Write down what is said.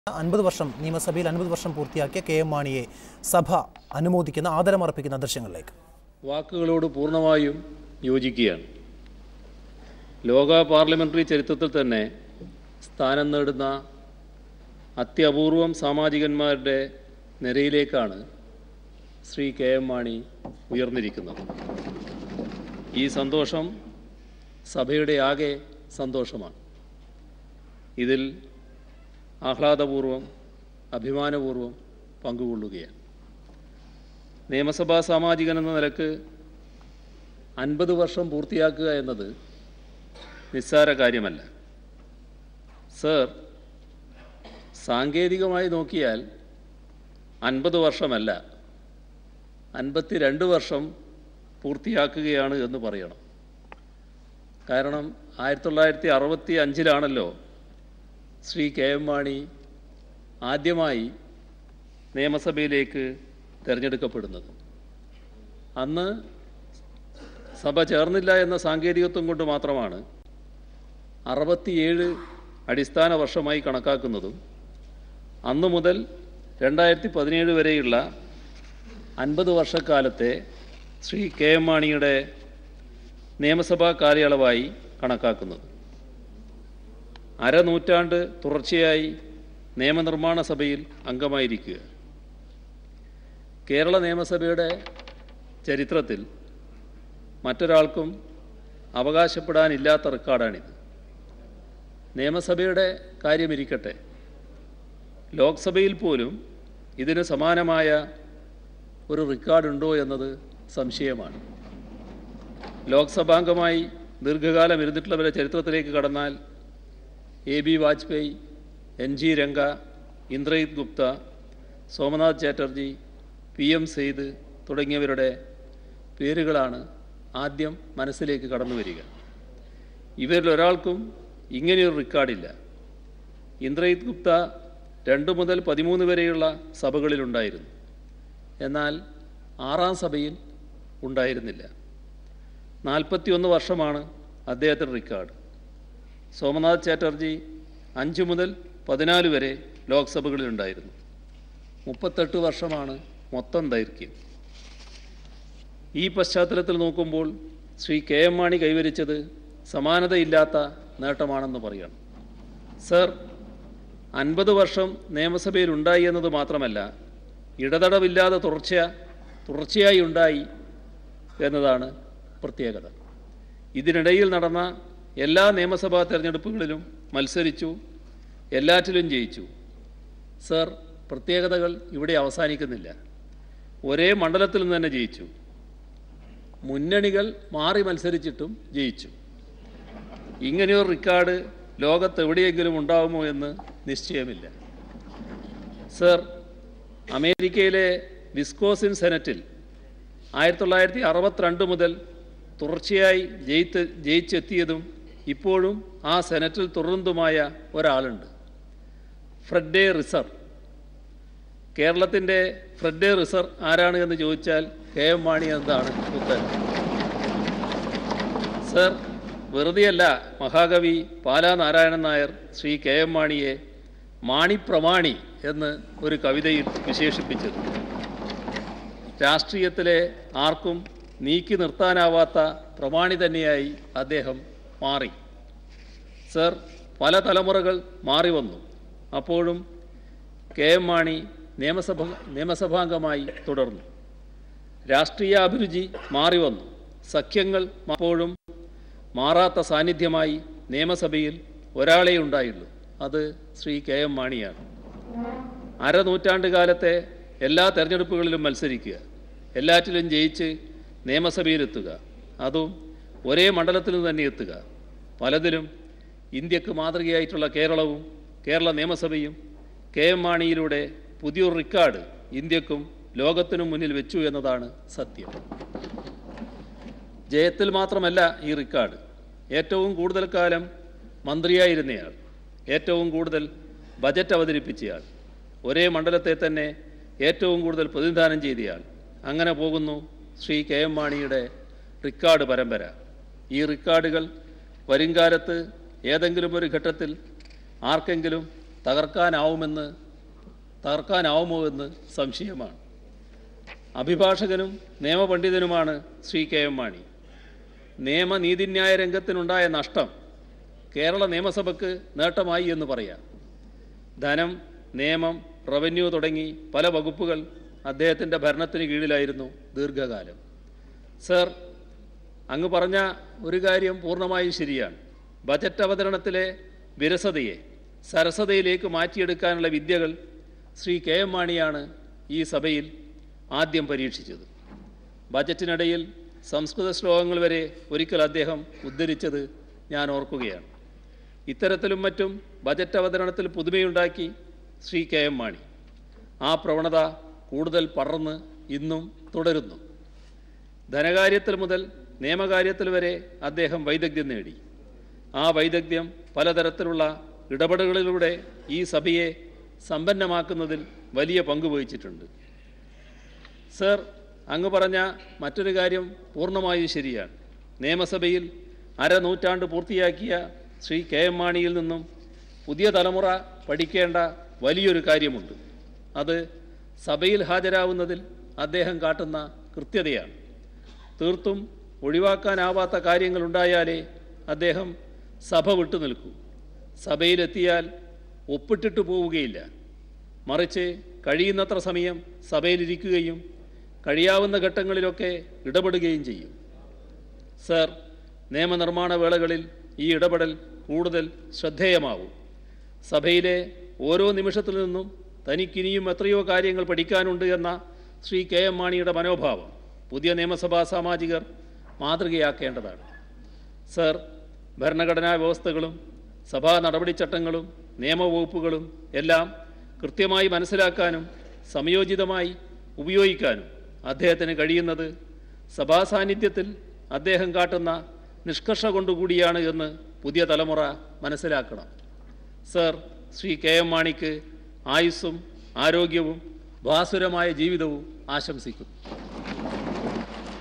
അൻപത് വർഷം നിയമസഭയിൽ അൻപത് വർഷം പൂർത്തിയാക്കിയ കെ എം മാണിയെ സഭ അനുമോദിക്കുന്ന ആദരമർപ്പിക്കുന്ന ദൃശ്യങ്ങളിലേക്ക് വാക്കുകളോട് പൂർണ്ണമായും യോജിക്കുകയാണ് ലോക പാർലമെൻ്ററി ചരിത്രത്തിൽ തന്നെ സ്ഥാനം നേടുന്ന അത്യപൂർവം സാമാജികന്മാരുടെ നിരയിലേക്കാണ് ശ്രീ കെ എം മാണി ഉയർന്നിരിക്കുന്നത് ഈ സന്തോഷം സഭയുടെ ആകെ സന്തോഷമാണ് ഇതിൽ ആഹ്ലാദപൂർവം അഭിമാനപൂർവം പങ്കുകൊള്ളുകയാണ് നിയമസഭാ സാമാജികൻ എന്ന നിലക്ക് അൻപത് വർഷം പൂർത്തിയാക്കുക എന്നത് നിസ്സാര കാര്യമല്ല സർ സാങ്കേതികമായി നോക്കിയാൽ അൻപത് വർഷമല്ല അൻപത്തി രണ്ട് വർഷം പൂർത്തിയാക്കുകയാണ് എന്ന് പറയണം കാരണം ആയിരത്തി തൊള്ളായിരത്തി അറുപത്തി അഞ്ചിലാണല്ലോ ശ്രീ കെ എം മാണി ആദ്യമായി നിയമസഭയിലേക്ക് തിരഞ്ഞെടുക്കപ്പെടുന്നത് അന്ന് സഭ ചേർന്നില്ല എന്ന സാങ്കേതികത്വം കൊണ്ട് മാത്രമാണ് അറുപത്തിയേഴ് അടിസ്ഥാന വർഷമായി കണക്കാക്കുന്നതും അന്നു മുതൽ രണ്ടായിരത്തി പതിനേഴ് വരെയുള്ള അൻപത് വർഷക്കാലത്തെ ശ്രീ കെ എം മാണിയുടെ നിയമസഭാ കാലയളവായി കണക്കാക്കുന്നത് അരനൂറ്റാണ്ട് തുടർച്ചയായി നിയമനിർമ്മാണ സഭയിൽ അംഗമായിരിക്കുക കേരള നിയമസഭയുടെ ചരിത്രത്തിൽ മറ്റൊരാൾക്കും അവകാശപ്പെടാനില്ലാത്ത റെക്കോർഡാണിത് നിയമസഭയുടെ കാര്യമിരിക്കട്ടെ ലോക്സഭയിൽ പോലും ഇതിന് സമാനമായ ഒരു റെക്കോർഡുണ്ടോ എന്നത് സംശയമാണ് ലോക്സഭാംഗമായി ദീർഘകാലം ഇരുന്നിട്ടുള്ളവരുടെ ചരിത്രത്തിലേക്ക് കടന്നാൽ A B Vajpayee N G Ranga Indrajit Gupta Somnath Chatterjee P M Sayeed തുടങ്ങിയവരുടെ പേരുകളാണ് ആദ്യം മനസ്സിലേക്ക് കടന്നു വരിക ഇവരിൽ ഒരാൾക്കും ഇങ്ങനെയൊരു റെക്കോർഡില്ല ഇന്ദ്രജിത് ഗുപ്ത രണ്ട് മുതൽ പതിമൂന്ന് വരെയുള്ള സഭകളിലുണ്ടായിരുന്നു എന്നാൽ ആറാം സഭയിൽ ഉണ്ടായിരുന്നില്ല നാൽപ്പത്തിയൊന്ന് വർഷമാണ് അദ്ദേഹത്തിൻ്റെ റെക്കോർഡ് സോമനാഥ് ചാറ്റർജി അഞ്ച് മുതൽ പതിനാല് വരെ ലോക്സഭകളിലുണ്ടായിരുന്നു മുപ്പത്തെട്ട് വർഷമാണ് മൊത്തം ദൈർഘ്യം ഈ പശ്ചാത്തലത്തിൽ നോക്കുമ്പോൾ ശ്രീ കെ എം മാണി കൈവരിച്ചത് സമാനതയില്ലാത്ത നേട്ടമാണെന്ന് പറയണം സർ അൻപത് വർഷം നിയമസഭയിൽ ഉണ്ടായി എന്നത് മാത്രമല്ല ഇടതടവില്ലാതെ തുടർച്ച തുടർച്ചയായി ഉണ്ടായി എന്നതാണ് പ്രത്യേകത ഇതിനിടയിൽ നടന്ന എല്ലാ നിയമസഭാ തെരഞ്ഞെടുപ്പുകളിലും മത്സരിച്ചു എല്ലാറ്റിലും ജയിച്ചു സർ പ്രത്യേകതകൾ ഇവിടെ അവസാനിക്കുന്നില്ല ഒരേ മണ്ഡലത്തിൽ നിന്ന് തന്നെ ജയിച്ചു മുന്നണികൾ മാറി മത്സരിച്ചിട്ടും ജയിച്ചു ഇങ്ങനെയൊരു റെക്കോർഡ് ലോകത്ത് എവിടെയെങ്കിലും ഉണ്ടാവുമോ എന്ന് നിശ്ചയമില്ല സർ അമേരിക്കയിലെ വിസ്കോസിൻ സെനറ്റിൽ ആയിരത്തി തൊള്ളായിരത്തി അറുപത്തിരണ്ട് മുതൽ തുടർച്ചയായി ജയിത്ത് ജയിച്ചെത്തിയതും ഇപ്പോഴും ആ സെനറ്റിൽ തുടരുന്നതുമായ ഒരാളുണ്ട് ഫ്രെഡേ റിസർ കേരളത്തിൻ്റെ ഫ്രെഡേ റിസർ ആരാണ് എന്ന് ചോദിച്ചാൽ കെ എം മാണി എന്നതാണ് ഉത്തരം സർ വെറുതെയല്ല മഹാകവി പാലാ നാരായണൻ നായർ ശ്രീ കെ എം മാണിയെ മാണിപ്രമാണി എന്ന് ഒരു കവിതയിൽ വിശേഷിപ്പിച്ചത് രാഷ്ട്രീയത്തിലെ ആർക്കും നീക്കി നിർത്താനാവാത്ത പ്രമാണി തന്നെയായി അദ്ദേഹം മാറി സർ പല തലമുറകൾ മാറി വന്നു അപ്പോഴും കെ എം മാണി നിയമസഭ നിയമസഭാംഗമായി തുടർന്നു രാഷ്ട്രീയ അഭിരുചി മാറി വന്നു സഖ്യങ്ങൾ അപ്പോഴും മാറാത്ത സാന്നിധ്യമായി നിയമസഭയിൽ ഒരാളേ ഉണ്ടായുള്ളൂ അത് ശ്രീ കെ എം മാണിയാണ് അരനൂറ്റാണ്ട് കാലത്തെ എല്ലാ തെരഞ്ഞെടുപ്പുകളിലും മത്സരിക്കുക എല്ലാറ്റിലും ജയിച്ച് നിയമസഭയിലെത്തുക അതും ഒരേ മണ്ഡലത്തിൽ നിന്ന് തന്നെ എത്തുക പലതിലും ഇന്ത്യക്ക് മാതൃകയായിട്ടുള്ള കേരളവും കേരള നിയമസഭയും കെ എം മാണിയിലൂടെ പുതിയൊരു റെക്കോർഡ് ഇന്ത്യക്കും ലോകത്തിനും മുന്നിൽ വെച്ചു എന്നതാണ് സത്യം ജയത്തിൽ മാത്രമല്ല ഈ റെക്കോർഡ് ഏറ്റവും കൂടുതൽ കാലം മന്ത്രിയായിരുന്നയാൾ ഏറ്റവും കൂടുതൽ ബജറ്റ് അവതരിപ്പിച്ചയാൾ ഒരേ മണ്ഡലത്തെ തന്നെ ഏറ്റവും കൂടുതൽ പ്രതിനിധാനം ചെയ്തയാൾ അങ്ങനെ പോകുന്നു ശ്രീ കെ എം മാണിയുടെ റെക്കോർഡ് പരമ്പര ഈ റെക്കോർഡുകൾ വരുംകാലത്ത് ഏതെങ്കിലും ഒരു ഘട്ടത്തിൽ ആർക്കെങ്കിലും തകർക്കാനാവുമെന്ന് തകർക്കാനാവുമോ എന്ന് സംശയമാണ് അഭിഭാഷകനും നിയമപണ്ഡിതനുമാണ് ശ്രീ കെ എം മാണി നിയമനീതിന്യായ രംഗത്തിനുണ്ടായ നഷ്ടം കേരള നിയമസഭയ്ക്ക് നേട്ടമായി എന്ന് പറയാം ധനം നിയമം റവന്യൂ തുടങ്ങി പല വകുപ്പുകൾ അദ്ദേഹത്തിൻ്റെ ഭരണത്തിന് കീഴിലായിരുന്നു ദീർഘകാലം സർ അങ്ങ് പറഞ്ഞ ഒരു കാര്യം പൂർണ്ണമായും ശരിയാണ് ബജറ്റ് അവതരണത്തിലെ വിരസതയെ സരസതയിലേക്ക് മാറ്റിയെടുക്കാനുള്ള വിദ്യകൾ ശ്രീ കെ എം മാണിയാണ് ഈ സഭയിൽ ആദ്യം പരീക്ഷിച്ചത് ബജറ്റിനിടയിൽ സംസ്കൃത ശ്ലോകങ്ങൾ വരെ ഒരിക്കൽ അദ്ദേഹം ഉദ്ധരിച്ചത് ഞാൻ ഓർക്കുകയാണ് ഇത്തരത്തിലും മറ്റും ബജറ്റ് അവതരണത്തിൽ പുതുമയുണ്ടാക്കി ശ്രീ കെ എം മാണി ആ പ്രവണത കൂടുതൽ പടർന്ന് ഇന്നും തുടരുന്നു ധനകാര്യത്തിൽ മുതൽ നിയമകാര്യത്തിൽ വരെ അദ്ദേഹം വൈദഗ്ധ്യം നേടി ആ വൈദഗ്ധ്യം പലതരത്തിലുള്ള ഇടപെടലുകളിലൂടെ ഈ സഭയെ സമ്പന്നമാക്കുന്നതിൽ വലിയ പങ്ക് വഹിച്ചിട്ടുണ്ട് സർ അങ്ങ് പറഞ്ഞ മറ്റൊരു കാര്യം പൂർണ്ണമായും ശരിയാണ് നിയമസഭയിൽ അരനൂറ്റാണ്ട് പൂർത്തിയാക്കിയ ശ്രീ കെ എം മാണിയിൽ നിന്നും പുതിയ തലമുറ പഠിക്കേണ്ട വലിയൊരു കാര്യമുണ്ട് അത് സഭയിൽ ഹാജരാവുന്നതിൽ അദ്ദേഹം കാട്ടുന്ന കൃത്യതയാണ് തീർത്തും ഒഴിവാക്കാനാവാത്ത കാര്യങ്ങളുണ്ടായാലേ അദ്ദേഹം സഭ വിട്ടു നിൽക്കൂ സഭയിലെത്തിയാൽ ഒപ്പിട്ടിട്ട് പോവുകയില്ല മറിച്ച് കഴിയുന്നത്ര സമയം സഭയിലിരിക്കുകയും കഴിയാവുന്ന ഘട്ടങ്ങളിലൊക്കെ ഇടപെടുകയും ചെയ്യും സർ നിയമനിർമ്മാണ വേളകളിൽ ഈ ഇടപെടൽ കൂടുതൽ ശ്രദ്ധേയമാവും സഭയിലെ ഓരോ നിമിഷത്തിൽ നിന്നും തനിക്കിനിയും എത്രയോ കാര്യങ്ങൾ പഠിക്കാനുണ്ട് എന്ന ശ്രീ കെ എം മാണിയുടെ മനോഭാവം പുതിയ നിയമസഭാ സാമാജികർ മാതൃകയാക്കേണ്ടതാണ് സർ ഭരണഘടനാ വ്യവസ്ഥകളും സഭാ നടപടിച്ചട്ടങ്ങളും നിയമവകുപ്പുകളും എല്ലാം കൃത്യമായി മനസ്സിലാക്കാനും സംയോജിതമായി ഉപയോഗിക്കാനും അദ്ദേഹത്തിന് കഴിയുന്നത് സഭാ സാന്നിധ്യത്തിൽ അദ്ദേഹം കാട്ടുന്ന നിഷ്കർഷ കൊണ്ടുകൂടിയാണ് എന്ന് പുതിയ തലമുറ മനസ്സിലാക്കണം സർ ശ്രീ കെ എം മാണിക്ക് ആയുസ്സും ആരോഗ്യവും ഭാസുരമായ ജീവിതവും ആശംസിക്കുന്നു